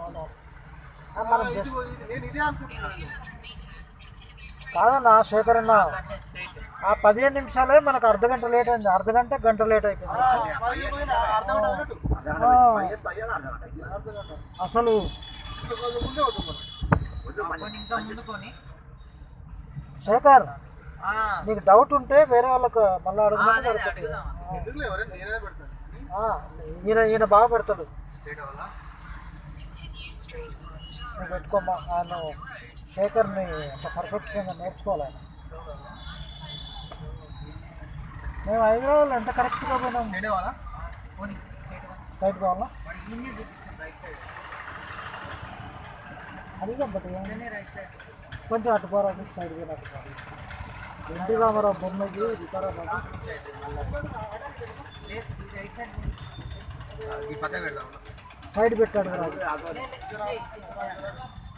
ఆ, మనం ఇది just- ఇది నేను ఇదే అనుకుంటున్నాను కాదన్నా శేఖర్ అన్న ఆ పదిహేను నిమిషాలే మనకు అర్ధ గంట లేట్ అయింది అర్ధ గంట గంట లేట్ అయిపోయింది పదిహేను పోయినా అర్థం అన్నట్టు ఆ, అసలు ఇంకా కొంచెం ముందే అవుతుంది మనం ఇంకా ముందుకొని శేఖర్ ఆ, నీకు డౌట్ ఉంటే వేరే వాళ్ళకు మళ్ళీ ఆ, అడగమని అదే జరుగుతుంది. అడుగుదాం. ఎందుకులే ఎవరైనా నేనే పెడతాను ఆ, ఈయన ఈయన బాగా పెడతాడు స్టేట్ అవ్వాలా నువ్వు పెట్టుకోమా ఆయన శేఖర్ని అంత పర్ఫెక్ట్గా నేర్చుకోవాలి ఆయన మేము హైదరాబాద్లో ఎంత కరెక్ట్గా పోయినాం స్టేట్ అవ్వాలా పోనీ, స్టేట్ అవ్వాలి. సైడ్ కావాలా వాడు ఈయనే చూపిస్తాడు రైట్ సైడ్ అది బట్ ఇదనే రైట్ సైడ్ కొంచెం అటు పోరా అటు సైడ్ పోయిన అటు పోరా ఎన్టీ రామారావు బొమ్మకి వికారాబాద్ లేదు ఈ రైట్ సైడ్ ఈ పక్క పెడదాం సైడ్ పెట్టాడు రా లేదు, లేదు, లేదు.